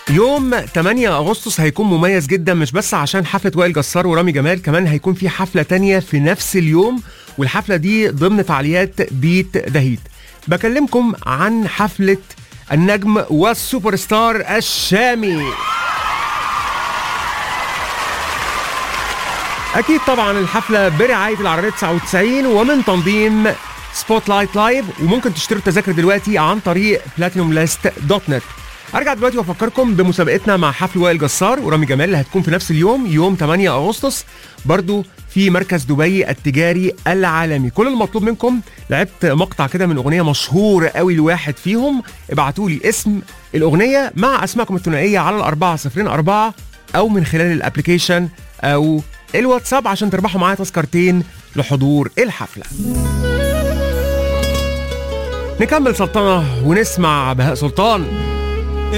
يوم 8 اغسطس هيكون مميز جدا مش بس عشان حفله وائل جسار ورامي جمال كمان هيكون في حفله تانية في نفس اليوم والحفله دي ضمن فعاليات بيت دهيت بكلمكم عن حفله النجم والسوبر ستار الشامي اكيد طبعا الحفله برعايه العربيه 99 ومن تنظيم سبوت لايت لايف وممكن تشتروا التذاكر دلوقتي عن طريق بلاتينوم لاست دوت نت ارجع دلوقتي وافكركم بمسابقتنا مع حفل وائل جسار ورامي جمال اللي هتكون في نفس اليوم يوم 8 اغسطس برضو في مركز دبي التجاري العالمي كل المطلوب منكم لعبت مقطع كده من اغنيه مشهوره قوي لواحد فيهم ابعتوا لي اسم الاغنيه مع اسمائكم الثنائيه على الأربعة صفرين أربعة او من خلال الابلكيشن او الواتساب عشان تربحوا معايا تذكرتين لحضور الحفله نكمل سلطنه ونسمع بهاء سلطان